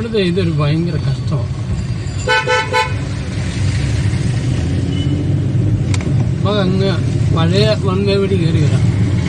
ഇവിടുത്തെ ഇതൊരു ഭയങ്കര കഷ്ടമാണ് അപ്പൊ അങ്ങ് പഴയ വൺ വേ വഴി കയറി വരാം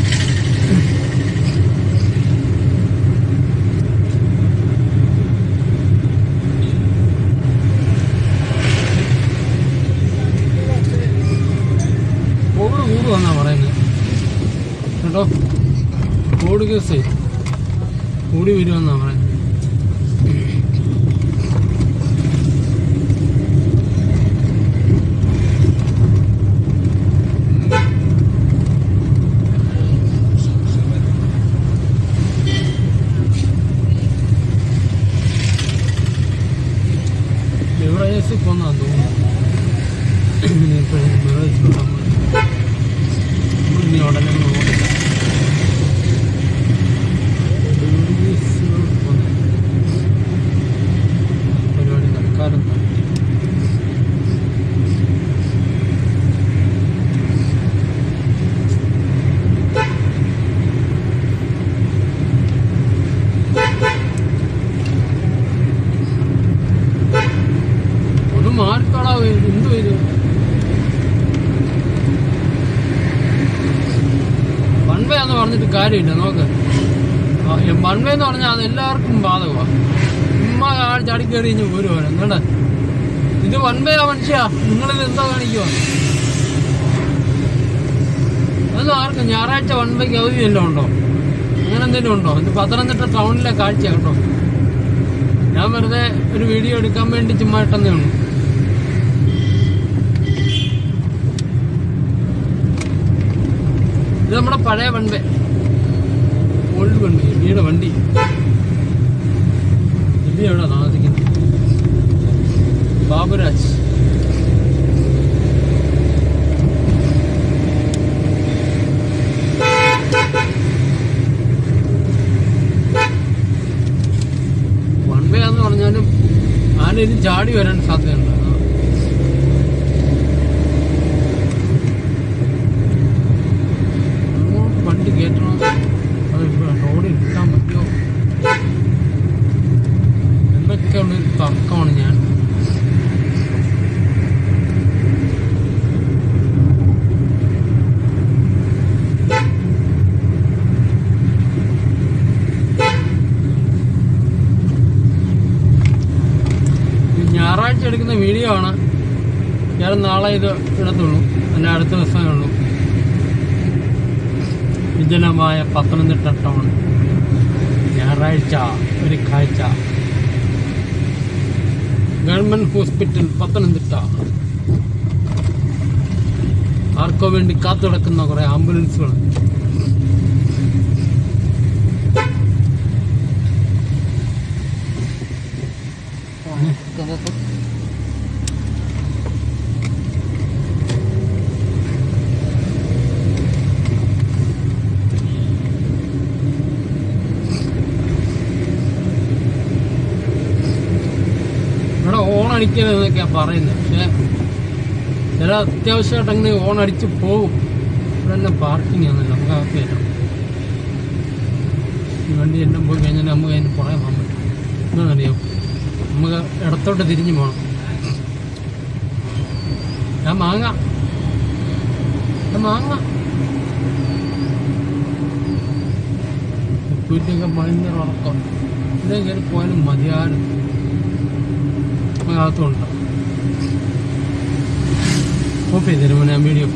കോവിഡ് കൂടുവെന്നാ പറയുന്നത് കേട്ടോ കോവിഡ് കേസേ കൂടി വരുമെന്നാ പറയുന്നത് ബിവറേജസിൽ പോന്നാന്ന് തോന്നുന്നു ഇപ്പോഴും ബിവറേജസിൽ നമ്മൾ ഇനി ഉടനെ ഒന്ന് ഓടില്ല ബിവറേജസിലോട്ട് പോന്നെ. പരിപാടി നടക്കാറുണ്ട് ഒന്ന് മാറിക്കോടാ എന്തു ഇത് വൺ വേ എന്ന് പറഞ്ഞിട്ട് കാര്യമില്ല നോക്ക് വൺ വേ എന്ന് പറഞ്ഞാൽ അത് എല്ലാവർക്കും ബാധകമാണ് ഉമ്മ ചാടി കയറി കഴിഞ്ഞ് ഒരു പോലെ എന്താണ് ഇത് വൺ വേ ആ മനുഷ്യ നിങ്ങളിത് എന്താ കാണിക്കുക അത് ആർക്കും ഞായറാഴ്ച വൺ വേക്ക് അവധി വല്ലതും ഉണ്ടോ അങ്ങനെ എന്തെങ്കിലും ഉണ്ടോ ഇത് പത്തനംതിട്ട ടൗണിലെ കാഴ്ച കേട്ടോ ഞാൻ വെറുതെ ഒരു വീഡിയോ എടുക്കാൻ വേണ്ടി ചുമ്മാ ഇട്ടെന്നേ ഉള്ളൂ ഇത് നമ്മുടെ പഴയ വൺവേ ഓൾഡ് വൺവേ എബിയുടെ വണ്ടി എബി എവിടെ താമസിക്കുന്നത് ബാബുരാജ് വൺ വേ എന്ന് പറഞ്ഞാലും ആരെയും ചാടി വരാൻ സാധ്യതയുണ്ട് അതാ. അങ്ങോട്ട് വണ്ടി കയറ്റണം അത് ഇവിടെ റോഡിൽ കിട്ടാൻ പറ്റുമോ എന്നൊക്കെ ഉള്ളൊരു തർക്കമാണ് ഞാൻ ഈ ഞായറാഴ്ച എടുക്കുന്ന വീഡിയോ ആണ് ഞാൻ നാളെ ഇത് ഇടത്തുള്ളൂ അല്ല അടുത്ത ദിവസമേ ഉള്ളൂ വിജനമായ പത്തനംതിട്ട ടൗൺ ഞായറാഴ്ച ഒരു കാഴ്ച ഗവൺമെന്റ് ഹോസ്പിറ്റൽ പത്തനംതിട്ട ആർക്കോ വേണ്ടി കാത്തുകിടക്കുന്ന കുറെ ആംബുലൻസുകൾ ഇവിടെ ഓൺ അടിക്കരുതെന്നൊക്കെയാ പറയുന്നത് പക്ഷെ ചില അത്യാവശ്യമായിട്ട് അങ്ങനെ ഓൺ അടിച്ച് പോകും ഇവിടെ തന്നെ പാർക്കിംഗ് ആണല്ലോ നമുക്ക് അകത്ത് കയറ്റാം ഈ വണ്ടി എല്ലാം പോയി കഴിഞ്ഞാൽ നമുക്ക് അതിന് പുറകെ പോകാൻ പറ്റും എന്താണെന്നറിയാം നമുക്ക് ഇടത്തോട്ട് തിരിഞ്ഞു പോകണം ഞാൻ മാങ്ങ ഞാൻ മാങ്ങ ഉപ്പൂറ്റിയൊക്കെ ഭയങ്കര ഉറക്കം ഇവിടെ കയറി പോയാലും മതിയാരും അകത്തുണ്ട് ഓഫ് ചെയ്ത് തരുമോ ഞാൻ വീഡിയോ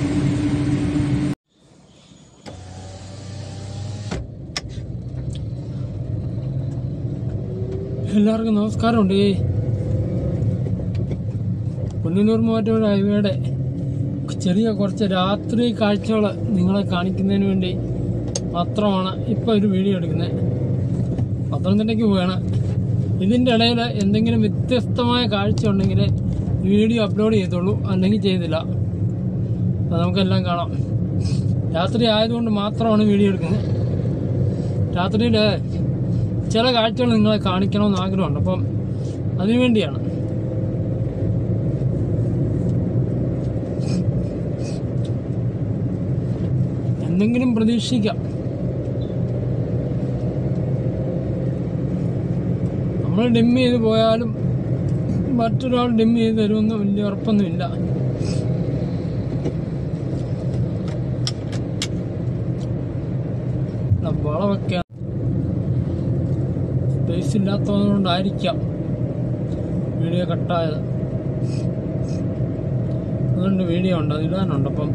എല്ലാവർക്കും നമസ്കാരമുണ്ട് പൊന്നൂർ മൂവാറ്റൂർ ഹൈവേയുടെ ചെറിയ കുറച്ച് രാത്രി കാഴ്ചകൾ നിങ്ങളെ കാണിക്കുന്നതിന് വേണ്ടി മാത്രമാണ് ഇപ്പോൾ ഒരു വീഡിയോ എടുക്കുന്നത് പത്തനംതിട്ടയ്ക്ക് പോവുകയാണ് ഇതിൻ്റെ ഇടയിൽ എന്തെങ്കിലും വ്യത്യസ്തമായ കാഴ്ച ഉണ്ടെങ്കിൽ വീഡിയോ അപ്ലോഡ് ചെയ്തോളൂ അല്ലെങ്കിൽ ചെയ്തില്ല അത് നമുക്കെല്ലാം കാണാം രാത്രി ആയതുകൊണ്ട് മാത്രമാണ് വീഡിയോ എടുക്കുന്നത് രാത്രിയിൽ ചില കാഴ്ചകൾ നിങ്ങളെ കാണിക്കണമെന്ന് ആഗ്രഹമുണ്ട് അപ്പം അതിനു വേണ്ടിയാണ് എന്തെങ്കിലും പ്രതീക്ഷിക്കാം നമ്മൾ ഡിം ചെയ്ത് പോയാലും മറ്റൊരാൾ ഡിം ചെയ്ത് തരുമെന്ന് വലിയ ഉറപ്പൊന്നുമില്ല എന്നാ വളമൊക്കെ സ്പേസ് ഇല്ലാത്തതുകൊണ്ടായിരിക്കാം വീഡിയോ കട്ടായത് അതുകൊണ്ട് വീഡിയോ ഉണ്ട് അത് ഇടാനുണ്ട് അപ്പം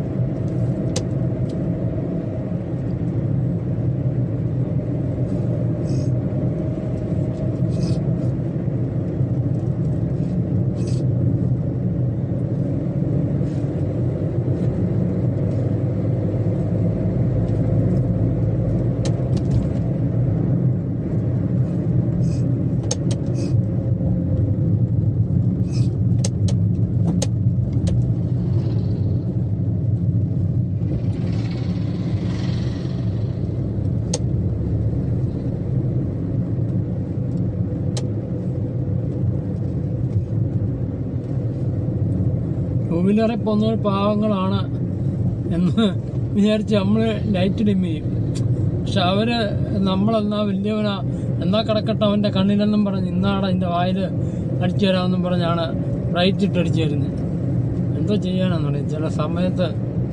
ടൂ വീലറിൽ പോകുന്നവർ പാവങ്ങളാണ് എന്ന് വിചാരിച്ച് നമ്മൾ ലൈറ്റ് ഡിം ചെയ്യും പക്ഷെ അവര് നമ്മളെന്നാ വലിയവനാ എന്നാ കിടക്കട്ടെ അവന്റെ കണ്ണിലെന്നും പറഞ്ഞ് ഇന്നാടെ അതിന്റെ വായിൽ അടിച്ചു തരാമെന്നും പറഞ്ഞാണ് റൈറ്റ് ഇട്ട് അടിച്ചു തരുന്നത് എന്തോ ചെയ്യാനാന്ന് പറയും ചില സമയത്ത്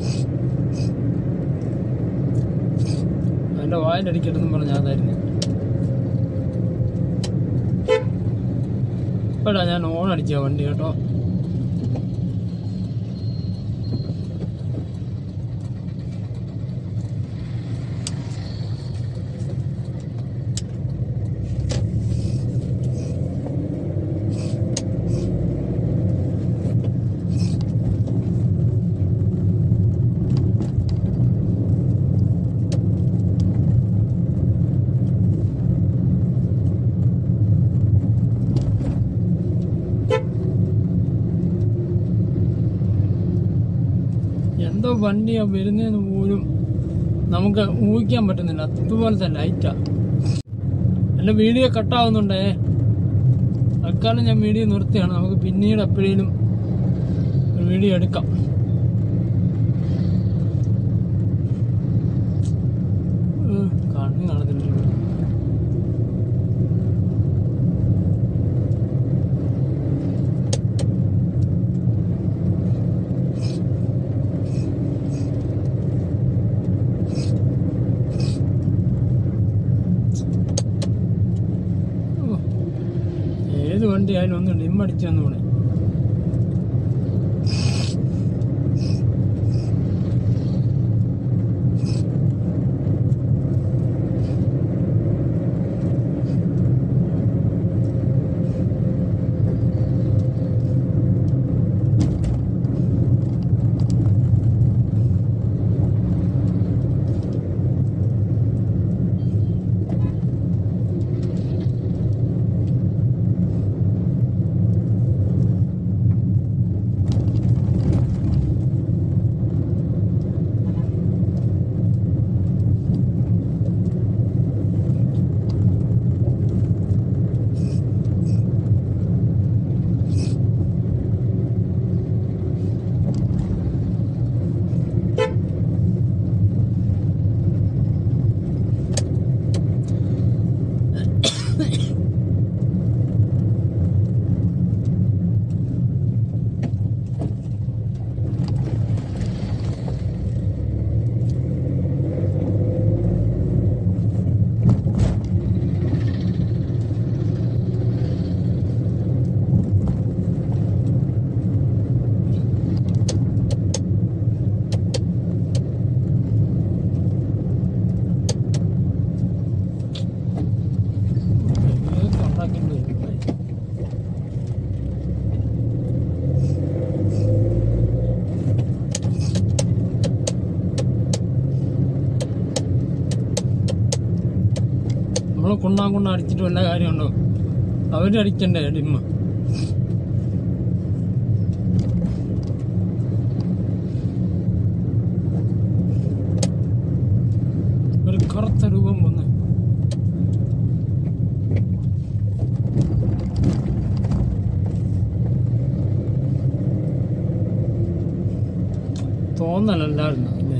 അവന്റെ വായിലടിക്കട്ടെന്നും പറഞ്ഞാ അതായിരുന്നു ഇപ്പഴാ ഞാൻ ഓൺ അടിച്ച വണ്ടി കേട്ടോ എന്തോ വണ്ടിയാ വരുന്നതെന്ന് പോലും നമുക്ക് ഊഹിക്കാൻ പറ്റുന്നില്ല അതുപോലത്തെ ലൈറ്റാ എൻ്റെ വീഡിയോ കട്ടാവുന്നുണ്ടേ തൽക്കാലം ഞാൻ വീഡിയോ നിർത്തിയാണ് നമുക്ക് പിന്നീട് എപ്പോഴേലും ഒരു വീഡിയോ എടുക്കാം ഏഹ്, കണ്ണ് കാണത്തില്ല ഓ, ഏത് വണ്ടി ആയാലും ഒന്ന് ഡിം അടിച്ചു തന്നൂടെ ഇതൊക്കെ ഉണ്ടാക്കേണ്ടി വരും നമ്മൾ കുണ്ണാൻ കുണ്ണ അടിച്ചിട്ട് വല്ല കാര്യമുണ്ടോ അവരടിക്കണ്ടേ ഡിമ്മ ഒരു കറുത്ത രൂപം വന്ന് തോന്നലല്ലായിരുന്നു അല്ലേ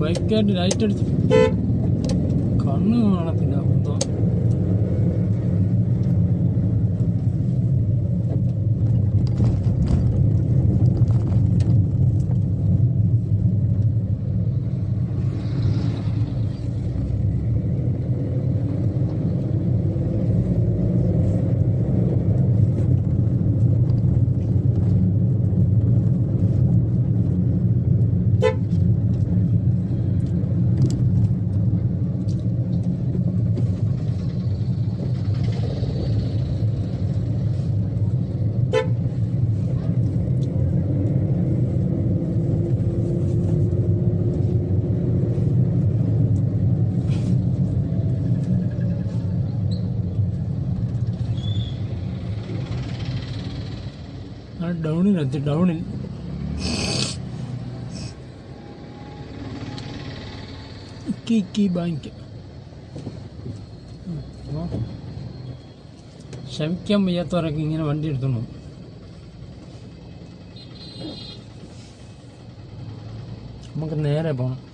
ബൈക്കായിട്ട് ലൈറ്റ് അടിച്ച് കണ്ണ് കാണത്തില്ല എന്തോ ആ ഡൗണിലെത്തി ഡൗണിൽ കിക്കി ബാങ്ക് ക്ഷമിക്കാൻ വയ്യാത്തവരൊക്കെ ഇങ്ങനെ വണ്ടി എടുത്തോണ്ട് പോകും നമുക്ക് നേരെ പോകണം